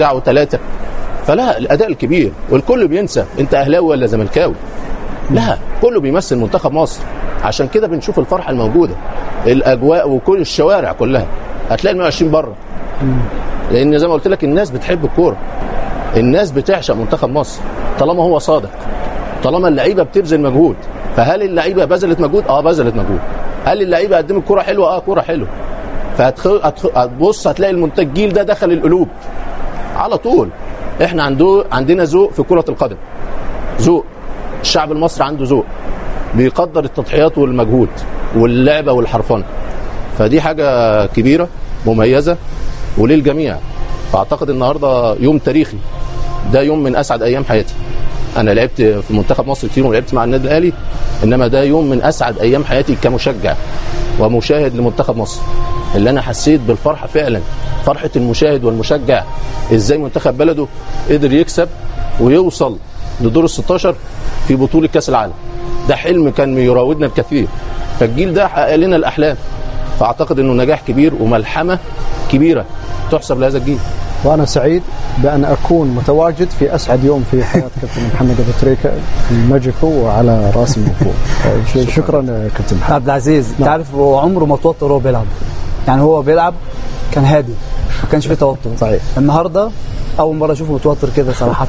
ساعه وثلاثه فلا الاداء الكبير والكل بينسى انت اهلاوي ولا زملكاوي لا كله بيمثل منتخب مصر عشان كده بنشوف الفرحه الموجوده الاجواء وكل الشوارع كلها هتلاقي ال 120 بره لان زي ما قلت لك الناس بتحب الكوره الناس بتعشق منتخب مصر طالما هو صادق طالما اللعيبه بتبذل مجهود فهل اللعيبه بذلت مجهود اه بذلت مجهود هل اللعيبه قدمت كوره حلوه اه كوره حلوه فهتخ... هتخ... هتبص هتلاقي المنتج الجيل ده دخل القلوب على طول احنا عنده عندنا ذوق في كره القدم ذوق الشعب المصري عنده ذوق بيقدر التضحيات والمجهود واللعبه والحرفنه فدي حاجه كبيره مميزه وللجميع فاعتقد النهارده يوم تاريخي ده يوم من اسعد ايام حياتي انا لعبت في منتخب مصر كتير ولعبت مع النادي الاهلي انما ده يوم من اسعد ايام حياتي كمشجع ومشاهد لمنتخب مصر اللي انا حسيت بالفرحه فعلا فرحه المشاهد والمشجع ازاي منتخب بلده قدر يكسب ويوصل لدور ال 16 في بطوله كاس العالم ده حلم كان يراودنا الكثير فالجيل ده حقق لنا الاحلام فاعتقد انه نجاح كبير وملحمه كبيره تحسب لهذا الجيل وانا سعيد بان اكون متواجد في اسعد يوم في حياه كابتن محمد ابو تريكه في ماجيكو وعلى راسي من فوق ش- شكرا يا كابتن محمد عبد العزيز انت عارف هو عمره ما توتر وهو بيلعب يعني هو بيلعب كان هادي ما كانش فيه توتر صحيح. النهارده اول مره اشوفه متوتر كده صراحه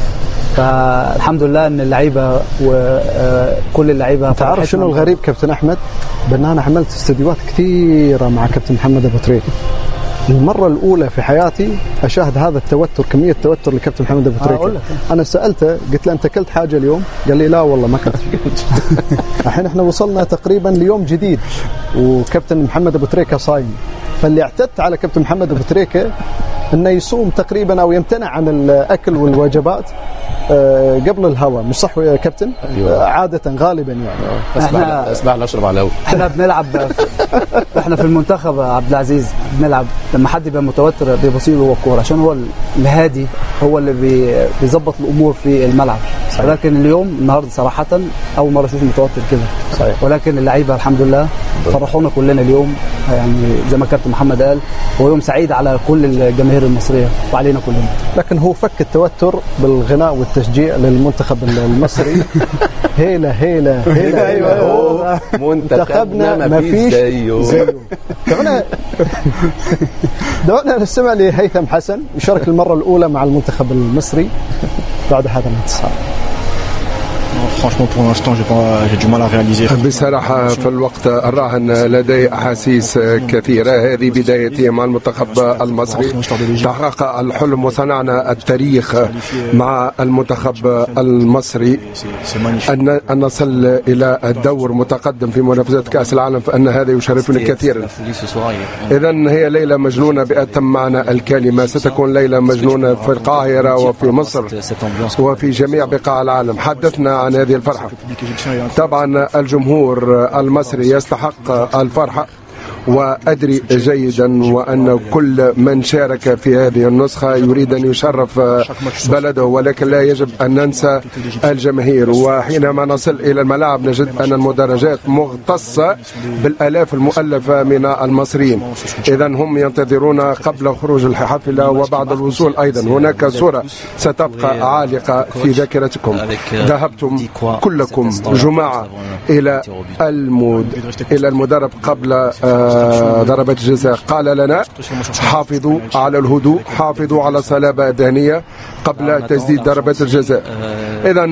فالحمد لله ان اللعيبه وكل اللعيبه تعرف شنو الغريب كابتن احمد؟ بان انا عملت استديوهات كثيره مع كابتن محمد ابو تريكه المرة الأولى في حياتي أشاهد هذا التوتر كمية توتر لكابتن محمد أبو تريكة أقول لك. أنا سألته قلت له أنت أكلت حاجة اليوم؟ قال لي لا والله ما أكلت الحين احنا وصلنا تقريبا ليوم جديد وكابتن محمد أبو تريكة صايم فاللي اعتدت على كابتن محمد أبو تريكة انه يصوم تقريبا او يمتنع عن الاكل والوجبات آه، قبل الهواء مش صح يا كابتن؟ أيوة. آه، عادة غالبا يعني اسمع إحنا- اسمع لي اشرب على الهوا احنا بنلعب احنا في المنتخب يا عبد العزيز بنلعب لما حد يبقى متوتر بيبصيله هو الكوره عشان هو الهادي هو اللي بي- بيظبط الامور في الملعب صحيح. ولكن اليوم النهارده صراحه اول مره اشوف متوتر كده صحيح. ولكن اللعيبه الحمد لله فرحونا كلنا اليوم يعني زي ما كابتن محمد قال هو يوم سعيد على كل الجماهير المصريه وعلينا كلنا لكن هو فك التوتر بالغناء والتشجيع للمنتخب المصري هيلا هيلا هيلا أيوة. منتخبنا ما ما فيش فيش زيه زيه دعونا دعونا نستمع لهيثم حسن يشارك المرة الأولى مع المنتخب المصري بعد هذا الانتصار Franchement, pour l'instant, j'ai pas- j'ai du mal à réaliser. بصراحة في الوقت الراهن لدي أحاسيس كثيرة هذه بدايتي مع المنتخب المصري تحقق الحلم وصنعنا التاريخ مع المنتخب المصري C'est- C'est magnifique. أن أن نصل إلى الدور متقدم في منافسة كأس العالم فأن هذا يشرفني كثيرا إذا هي ليلة مجنونة بأتم معنى الكلمة ستكون ليلة مجنونة في القاهرة وفي مصر وفي جميع بقاع العالم حدثنا عن هذه الفرحة Le public égyptien est incroyable. طبعا الجمهور المصري يستحق الفرحة وأدري جيدا وأن كل من شارك في هذه النسخة يريد أن يشرف بلده ولكن لا يجب أن ننسى الجماهير وحينما نصل إلى الملاعب نجد أن المدرجات مغتصة بالآلاف المؤلفة من المصريين إذا هم ينتظرون قبل خروج الحافلة وبعد الوصول أيضا هناك صورة ستبقى عالقة في ذاكرتكم ذهبتم كلكم جماعة إلى المود إلى المدرب قبل آه، ضربة الجزاء قال لنا حافظوا على الهدوء حافظوا على صلابة ذهنية قبل تسديد ضربة الجزاء إذا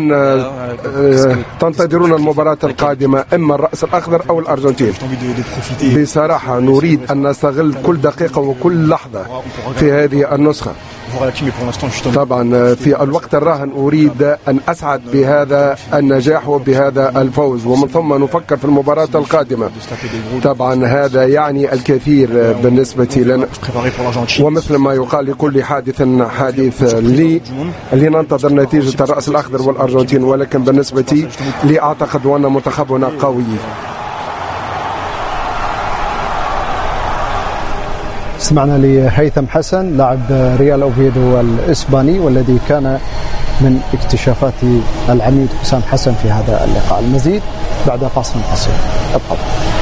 تنتظرون المباراة القادمة إما الرأس الأخضر أو الأرجنتين J'ai envie de, de profiter. بصراحة نريد أن نستغل كل دقيقة وكل لحظة في هذه النسخة voir la team, mais pour l'instant, justement, طبعا في الوقت الراهن أريد أن أسعد بهذا النجاح وبهذا الفوز ومن ثم نفكر في المباراة القادمة se taper des gros طبعا هذا يعني الكثير بالنسبة لنا préparés pour l'Argentine. ومثل ما يقال لكل حادث حديث لي لننتظر نتيجة الرأس الأخضر والأرجنتين ولكن بالنسبة لي أعتقد وأن منتخبنا قوي استمعنا لهيثم حسن لاعب ريال اوفيدو الاسباني والذي كان من اكتشافات العميد حسام حسن في هذا اللقاء المزيد بعد فاصل قصير ابقوا